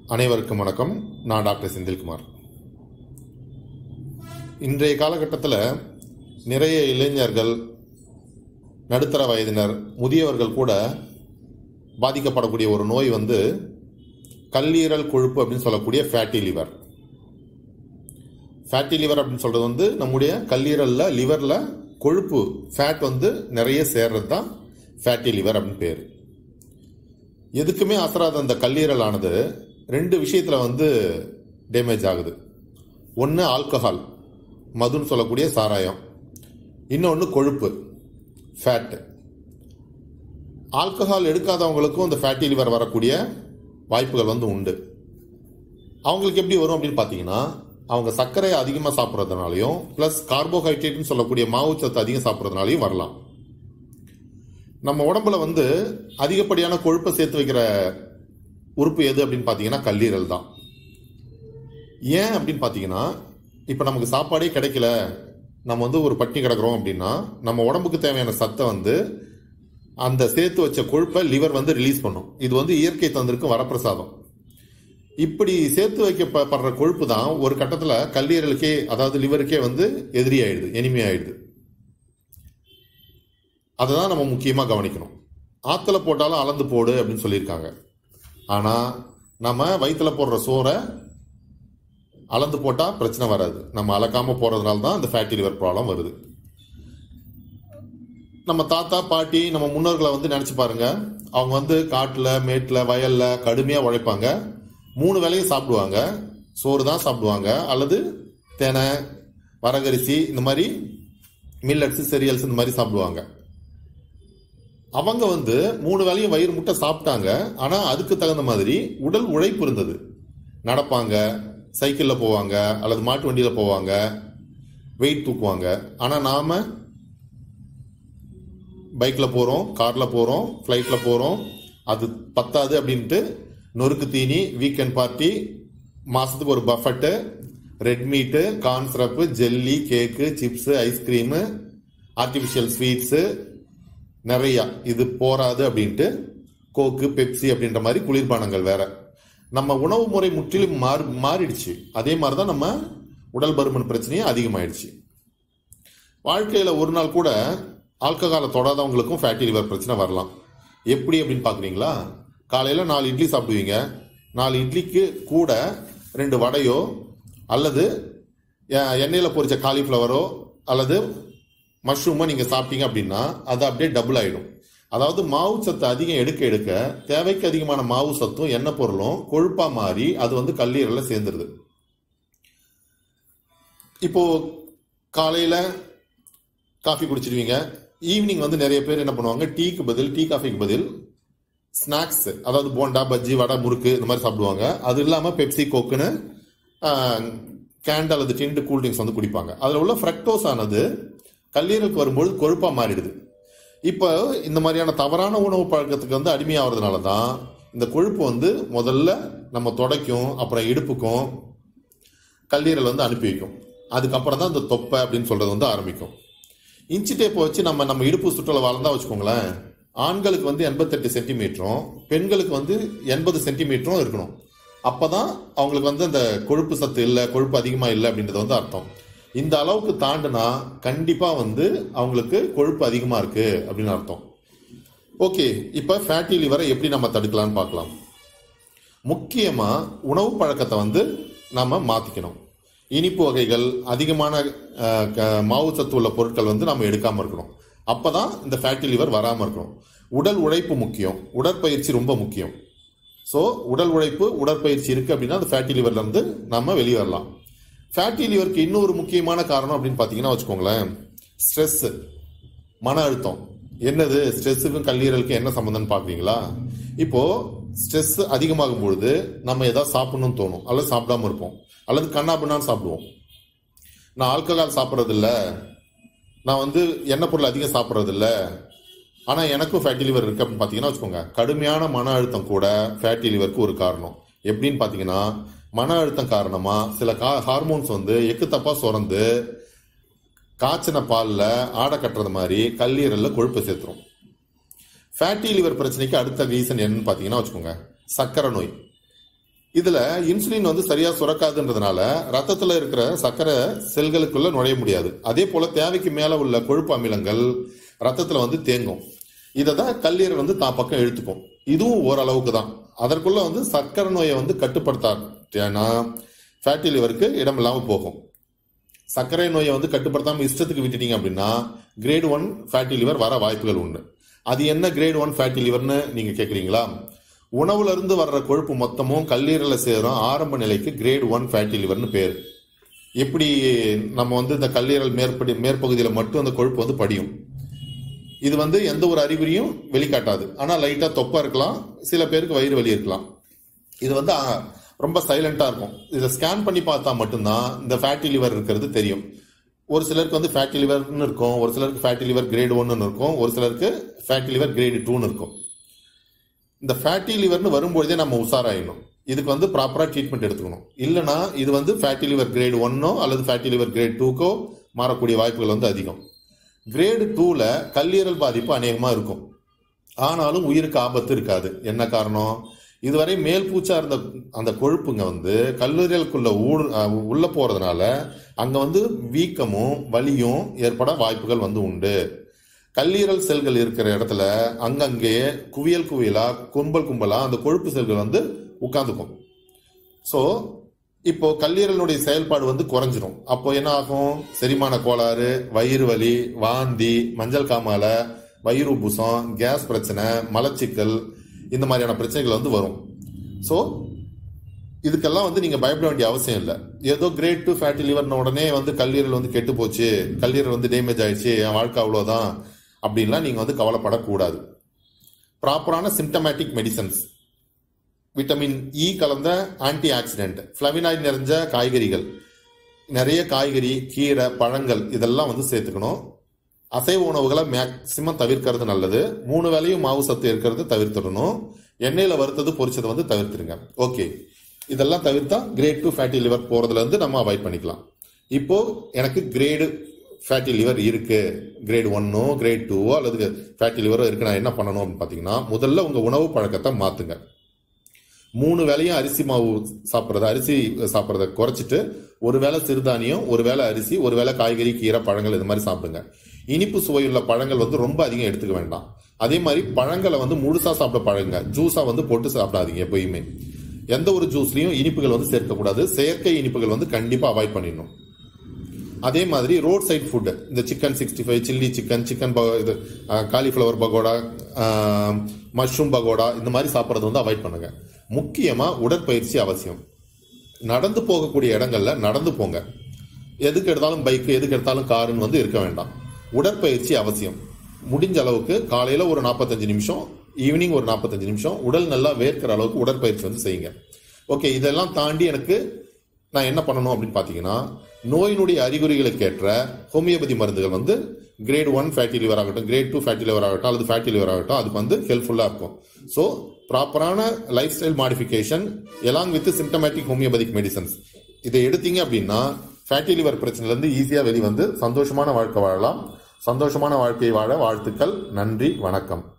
அனைவருக்கும் வணக்கம் நான் டாக்டர் செந்தில்குமார் இன்றைய காலகட்டத்தில் நிறைய இளைஞர்கள் நடுத்தர வயதினர் முதியவர்கள் கூட பாதிக்கப்படக்கூடிய ஒரு நோய் வந்து கல்லீரல் கொழுப்பு அப்படின்னு சொல்லக்கூடிய ஃபேட்டி லிவர் ஃபேட்டி லிவர் அப்படின்னு சொல்கிறது வந்து நம்முடைய கல்லீரலில் லிவரில் கொழுப்பு ஃபேட் வந்து நிறைய சேர்றது தான் ஃபேட்டி லிவர் அப்படின்னு பேர் எதுக்குமே அசராத அந்த கல்லீரலானது ரெண்டு விஷயத்தில் வந்து டேமேஜ் ஆகுது ஒன்று ஆல்கஹால் மதுன்னு சொல்லக்கூடிய சாராயம் இன்னொன்று கொழுப்பு ஃபேட்டு ஆல்கஹால் எடுக்காதவங்களுக்கும் இந்த ஃபேட்டி லிவர் வரக்கூடிய வாய்ப்புகள் வந்து உண்டு அவங்களுக்கு எப்படி வரும் அப்படின்னு பார்த்தீங்கன்னா அவங்க சர்க்கரை அதிகமாக சாப்பிட்றதுனாலையும் ப்ளஸ் கார்போஹைட்ரேட்னு சொல்லக்கூடிய மாவுச்சத்து அதிகம் சாப்பிட்றதுனாலையும் வரலாம் நம்ம உடம்புல வந்து அதிகப்படியான கொழுப்பை சேர்த்து வைக்கிற உறுப்பு எது அப்படின்னு பார்த்தீங்கன்னா கல்லீரல் தான் ஏன் அப்படின்னு பார்த்தீங்கன்னா இப்போ நமக்கு சாப்பாடே கிடைக்கல நம்ம வந்து ஒரு பட்டினி கிடக்குறோம் அப்படின்னா நம்ம உடம்புக்கு தேவையான சத்தை வந்து அந்த சேர்த்து வச்ச கொழுப்பை லிவர் வந்து ரிலீஸ் பண்ணும் இது வந்து இயற்கை தந்திருக்கு வரப்பிரசாதம் இப்படி சேர்த்து வைக்கப்படுற கொழுப்பு தான் ஒரு கட்டத்தில் கல்லீரலுக்கே அதாவது லிவருக்கே வந்து எதிரி ஆயிடுது எனிமே ஆயிடுது அதை தான் நம்ம முக்கியமாக கவனிக்கணும் ஆற்றுல போட்டாலும் அளந்து போடு அப்படின்னு சொல்லியிருக்காங்க ஆனால் நம்ம வயிற்றுல போடுற சோறை அளந்து போட்டால் பிரச்சனை வராது நம்ம அளக்காமல் போகிறதுனால தான் இந்த ஃபேட்டி லிவர் ப்ராப்ளம் வருது நம்ம தாத்தா பாட்டி நம்ம முன்னோர்களை வந்து நினச்சி பாருங்க அவங்க வந்து காட்டில் மேட்டில் வயலில் கடுமையாக உழைப்பாங்க மூணு வேளையும் சாப்பிடுவாங்க சோறு தான் சாப்பிடுவாங்க அல்லது தெனை வரகரிசி இந்த மாதிரி மில்லட்ஸ் செரியல்ஸ் இந்த மாதிரி சாப்பிடுவாங்க அவங்க வந்து மூணு வேளையும் வயிறு முட்டை சாப்பிட்டாங்க ஆனா அதுக்கு தகுந்த மாதிரி உடல் உழைப்பு இருந்தது நடப்பாங்க சைக்கிள்ல போவாங்க அல்லது மாட்டு வண்டியில போவாங்க வெயிட் தூக்குவாங்க ஆனா நாம பைக்ல போறோம் கார்ல போறோம் ஃப்ளைட்ல போறோம் அது பத்தாது அப்படின்ட்டு நொறுக்கு தீனி வீக்கெண்ட் பார்ட்டி மாசத்துக்கு ஒரு buffet red meat corn syrup jelly cake chips ice cream artificial sweets நிறையா இது போராது அப்படின்ட்டு கோக்கு பெப்சி அப்படின்ற மாதிரி குளிர்பானங்கள் வேற நம்ம உணவு முறை முற்றிலும் மாறி மாறிடுச்சு அதே மாதிரி தான் நம்ம உடல் பருமன் பிரச்சனையும் அதிகமாயிடுச்சு வாழ்க்கையில் ஒரு நாள் கூட ஆல்கஹாலை தொடாதவங்களுக்கும் ஃபேட்டி லிவர் பிரச்சனை வரலாம் எப்படி அப்படின்னு பார்க்குறீங்களா காலையில் நாலு இட்லி சாப்பிடுவீங்க நாலு இட்லிக்கு கூட ரெண்டு வடையோ அல்லது எண்ணெயில் பொரிச்ச காலிஃப்ளவரோ அல்லது மஷ்ரூமை நீங்கள் சாப்பிட்டீங்க அப்படின்னா அது அப்படியே டபுள் ஆகிடும் அதாவது மாவு சத்து அதிகம் எடுக்க எடுக்க தேவைக்கு அதிகமான மாவு சத்தும் எண்ணெய் பொருளும் கொழுப்பாக மாறி அது வந்து கல்லீரலில் சேர்ந்துருது இப்போ காலையில் காஃபி குடிச்சிருவீங்க ஈவினிங் வந்து நிறைய பேர் என்ன பண்ணுவாங்க டீக்கு பதில் டீ காஃபிக்கு பதில் ஸ்நாக்ஸ் அதாவது போண்டா பஜ்ஜி வடை முறுக்கு இந்த மாதிரி சாப்பிடுவாங்க அது இல்லாமல் பெப்சி கோக்குன்னு கேண்ட் அல்லது டிண்டு கூல்ட்ரிங்க்ஸ் வந்து குடிப்பாங்க அதில் உள்ள ஃப்ரக்டோஸ் ஆனது கல்லீரலுக்கு வரும்போது கொழுப்பாக மாறிடுது இப்போ இந்த மாதிரியான தவறான உணவு பழக்கத்துக்கு வந்து அடிமையாகிறதுனால தான் இந்த கொழுப்பு வந்து முதல்ல நம்ம தொடைக்கும் அப்புறம் இடுப்புக்கும் கல்லீரல் வந்து அனுப்பி வைக்கும் அதுக்கப்புறம் தான் இந்த தொப்பை அப்படின்னு சொல்றது வந்து ஆரம்பிக்கும் இன்ச்சு டேப்பை வச்சு நம்ம நம்ம இடுப்பு சுற்றலை வளர்ந்தா வச்சுக்கோங்களேன் ஆண்களுக்கு வந்து எண்பத்தெட்டு சென்டிமீட்டரும் பெண்களுக்கு வந்து எண்பது சென்டிமீட்டரும் இருக்கணும் அப்பதான் அவங்களுக்கு வந்து அந்த கொழுப்பு சத்து இல்லை கொழுப்பு அதிகமாக இல்லை அப்படின்றது வந்து அர்த்தம் இந்த அளவுக்கு தாண்டுனா கண்டிப்பா வந்து அவங்களுக்கு கொழுப்பு அதிகமா இருக்கு அப்படின்னு அர்த்தம் ஓகே இப்ப ஃபேட்டி லிவரை எப்படி நம்ம தடுக்கலாம்னு பார்க்கலாம் முக்கியமா உணவு பழக்கத்தை வந்து நாம மாத்திக்கணும் இனிப்பு வகைகள் அதிகமான மாவு சத்து உள்ள பொருட்கள் வந்து நம்ம எடுக்காம இருக்கணும் அப்பதான் இந்த ஃபேட்டி லிவர் வராம இருக்கணும் உடல் உழைப்பு முக்கியம் உடற்பயிற்சி ரொம்ப முக்கியம் ஸோ உடல் உழைப்பு உடற்பயிற்சி இருக்கு அப்படின்னா அந்த ஃபேட்டி லிவர்ல இருந்து நம்ம வெளியே வரலாம் ஃபேட்டி லிவருக்கு இன்னொரு முக்கியமான காரணம் அப்படின்னு பார்த்தீங்கன்னா வச்சுக்கோங்களேன் ஸ்ட்ரெஸ் மன அழுத்தம் என்னது ஸ்ட்ரெஸ்ஸுக்கும் கல்லீரலுக்கும் என்ன சம்மந்தம்னு பார்க்குறீங்களா இப்போ ஸ்ட்ரெஸ் அதிகமாகும் பொழுது நம்ம ஏதாவது சாப்பிடணும்னு தோணும் அல்லது சாப்பிடாம இருப்போம் அல்லது கண்ணாபின்னான்னு சாப்பிடுவோம் நான் ஆல்கஹால் சாப்பிட்றது இல்லை நான் வந்து எண்ணெய் பொருள் அதிகம் சாப்பிட்றது இல்லை ஆனால் எனக்கும் ஃபேட்டி லிவர் இருக்கு அப்படின்னு பார்த்தீங்கன்னா வச்சுக்கோங்க கடுமையான மன அழுத்தம் கூட ஃபேட்டி லிவருக்கு ஒரு காரணம் எப்படின்னு பார்த்தீங்கன்னா மன அழுத்தம் காரணமா சில கா ஹார்மோன்ஸ் வந்து எக்கு தப்பா சுரந்து காய்ச்சின பாலில் ஆடை கட்டுறது மாதிரி கல்லீரலில் கொழுப்பு சேர்த்துரும் ஃபேட்டி லிவர் பிரச்சனைக்கு அடுத்த ரீசன் என்னன்னு பார்த்தீங்கன்னா வச்சுக்கோங்க சக்கரை நோய் இதுல இன்சுலின் வந்து சரியா சுரக்காதுன்றதுனால ரத்தத்துல இருக்கிற சர்க்கரை செல்களுக்குள்ள நுழைய முடியாது அதே போல தேவைக்கு மேல உள்ள கொழுப்பு அமிலங்கள் ரத்தத்துல வந்து தேங்கும் இதை தான் கல்லீரல் வந்து தான் பக்கம் இழுத்துக்கும் இதுவும் ஓரளவுக்கு தான் அதற்குள்ள வந்து சர்க்கரை நோயை வந்து கட்டுப்படுத்தாட்டேன்னா ஃபேட்டி லிவருக்கு இடம் இல்லாம போகும் சர்க்கரை நோயை வந்து கட்டுப்படுத்தாம இஷ்டத்துக்கு விட்டுட்டீங்க அப்படின்னா கிரேட் ஒன் ஃபேட்டி லிவர் வர வாய்ப்புகள் உண்டு அது என்ன கிரேட் ஒன் ஃபேட்டி லிவர்னு நீங்க கேக்குறீங்களா உணவுல இருந்து வர்ற கொழுப்பு மொத்தமும் கல்லீரல சேரும் ஆரம்ப நிலைக்கு கிரேட் ஒன் ஃபேட்டி லிவர்னு பேர் எப்படி நம்ம வந்து இந்த கல்லீரல் மேற்படி மேற்பகுதியில மட்டும் அந்த கொழுப்பு வந்து படியும் இது வந்து எந்த ஒரு அறிகுறியும் வெளிக்காட்டாது ஆனா லைட்டா தொப்பா இருக்கலாம் சில பேருக்கு வயிறு வலி இருக்கலாம் இது வந்து ஆ, ரொம்ப சைலண்டா இருக்கும் இதை ஸ்கேன் பண்ணி பார்த்தா மட்டும்தான் இந்த ஃபேட்டி லிவர் இருக்கிறது தெரியும் ஒரு சிலருக்கு வந்து ஃபேட்டி லிவர்னு இருக்கும் ஒரு சிலருக்கு ஃபேட்டி லிவர் கிரேட் ஒன்னு இருக்கும் ஒரு சிலருக்கு ஃபேட்டி லிவர் கிரேடு டூன்னு இருக்கும் இந்த ஃபேட்டி லிவர்னு வரும்பொழுதே நம்ம உஷாராயிடணும் இதுக்கு வந்து ப்ராப்பராக ட்ரீட்மெண்ட் எடுத்துக்கணும் இல்லைனா இது வந்து ஃபேட்டி லிவர் கிரேட் ஒன்னோ அல்லது ஃபேட்டி லிவர் கிரேட் டூக்கோ மாறக்கூடிய வாய்ப்புகள் வந்து அதிகம் கிரேடு டூல கல்லீரல் பாதிப்பு அநேகமாக இருக்கும் ஆனாலும் உயிருக்கு ஆபத்து இருக்காது என்ன காரணம் இதுவரை மேல் பூச்சா இருந்த அந்த கொழுப்புங்க வந்து கல்லீரலுக்குள்ள ஊடு அஹ் உள்ள போறதுனால அங்க வந்து வீக்கமும் வலியும் ஏற்பட வாய்ப்புகள் வந்து உண்டு கல்லீரல் செல்கள் இருக்கிற இடத்துல அங்கங்கே குவியல் குவியலா கும்பல் கும்பலா அந்த கொழுப்பு செல்கள் வந்து உட்காந்துக்கும் ஸோ இப்போ கல்லீரலுடைய செயல்பாடு வந்து குறைஞ்சிரும் அப்போ என்ன ஆகும் செரிமான கோளாறு வயிறு வலி வாந்தி மஞ்சள் காமால வயிறு உப்புசம் கேஸ் பிரச்சனை மலச்சிக்கல் இந்த மாதிரியான பிரச்சனைகள் வந்து வரும் ஸோ இதுக்கெல்லாம் வந்து நீங்க பயப்பட வேண்டிய அவசியம் இல்லை ஏதோ கிரேட் டூ ஃபேட்டி லிவர்ன உடனே வந்து கல்லீரல் வந்து கெட்டு போச்சு கல்லீரல் வந்து டேமேஜ் ஆயிடுச்சு என் வாழ்க்கை அவ்வளோதான் அப்படின்லாம் நீங்க வந்து கவலைப்படக்கூடாது ப்ராப்பரான சிம்டமேட்டிக் மெடிசன்ஸ் விட்டமின் இ கலந்த ஆன்டி ஆக்சிடென்ட் ஃப்ளவினாய்ட் நிறைஞ்ச காய்கறிகள் நிறைய காய்கறி கீரை பழங்கள் இதெல்லாம் வந்து சேர்த்துக்கணும் அசைவ உணவுகளை மேக்சிமம் தவிர்க்கிறது நல்லது மூணு வேளையும் மாவு சத்து இருக்கிறது தவிர்த்துடணும் எண்ணெயில வறுத்தது பொரிச்சதை வந்து தவிர்த்துருங்க ஓகே இதெல்லாம் தவிர்த்தா கிரேட் டூ ஃபேட்டி லிவர் போறதுல இருந்து நம்ம அவாய்ட் பண்ணிக்கலாம் இப்போ எனக்கு கிரேடு ஃபேட்டி லிவர் இருக்கு கிரேட் ஒன்னோ கிரேட் டூவோ அல்லது ஃபேட்டி லிவரோ இருக்கு நான் என்ன பண்ணணும் அப்படின்னு பார்த்தீங்கன்னா முதல்ல உங்க உணவு பழக்கத்தை மாத்துங்க மூணு வேளையும் அரிசி மாவு சாப்பிட்றத அரிசி சாப்பிட்றத குறைச்சிட்டு ஒரு வேளை சிறுதானியம் ஒரு வேளை அரிசி ஒரு வேளை காய்கறி கீரை பழங்கள் இது மாதிரி சாப்பிடுங்க இனிப்பு சுவையுள்ள பழங்கள் வந்து ரொம்ப அதிகம் எடுத்துக்க வேண்டாம் அதே மாதிரி பழங்களை வந்து முழுசா சாப்பிட பழங்க ஜூஸா வந்து போட்டு சாப்பிடாதீங்க எப்பயுமே எந்த ஒரு ஜூஸ்லயும் இனிப்புகள் வந்து சேர்க்கக்கூடாது செயற்கை இனிப்புகள் வந்து கண்டிப்பா அவாய்ட் பண்ணிடணும் அதே மாதிரி ரோட் சைட் ஃபுட் இந்த chicken sixty five chilli chicken chicken இது காலிஃப்ளவர் பகோடா மஷ்ரூம் பகோடா இந்த மாதிரி சாப்பிட்றது வந்து அவாய்ட் பண்ணுங்க முக்கியமா உடற்பயிற்சி அவசியம் நடந்து போகக்கூடிய இடங்கள்ல நடந்து போங்க எதுக்கு எடுத்தாலும் பைக் எதுக்கு எடுத்தாலும் காருன்னு வந்து இருக்க வேண்டாம் உடற்பயிற்சி அவசியம் முடிஞ்ச அளவுக்கு காலையில ஒரு நாற்பத்தஞ்சு நிமிஷம் ஈவினிங் ஒரு நாற்பத்தஞ்சு நிமிஷம் உடல் நல்லா வேர்க்கிற அளவுக்கு உடற்பயிற்சி வந்து செய்யுங்க ஓகே இதெல்லாம் தாண்டி எனக்கு நான் என்ன பண்ணணும் அப்படின்னு பார்த்தீங்கன்னா நோயினுடைய அறிகுறிகளுக்கேற்ற ஹோமியோபதி மருந்துகள் வந்து கிரேட் ஒன் ஃபேட்டி லிவர் ஆகட்டும் கிரேட் டூ ஃபேட்டி லிவர் ஆகட்டும் அல்லது ஃபேட்டி லிவர் ஆகட்டும் அதுக்கு வந்து ஹெல்ப்ஃபுல்லாக இருக்கும் ஸோ ப்ராப்பரான lifestyle modification along with symptomatic homeopathic medicines இதை எடுத்தீங்க அப்படின்னா ஃபேட்டி லிவர் பிரச்சனையிலேருந்து ஈஸியாக வெளிவந்து சந்தோஷமான வாழ்க்கை வாழலாம் சந்தோஷமான வாழ்க்கையை வாழ வாழ்த்துக்கள் நன்றி வணக்கம்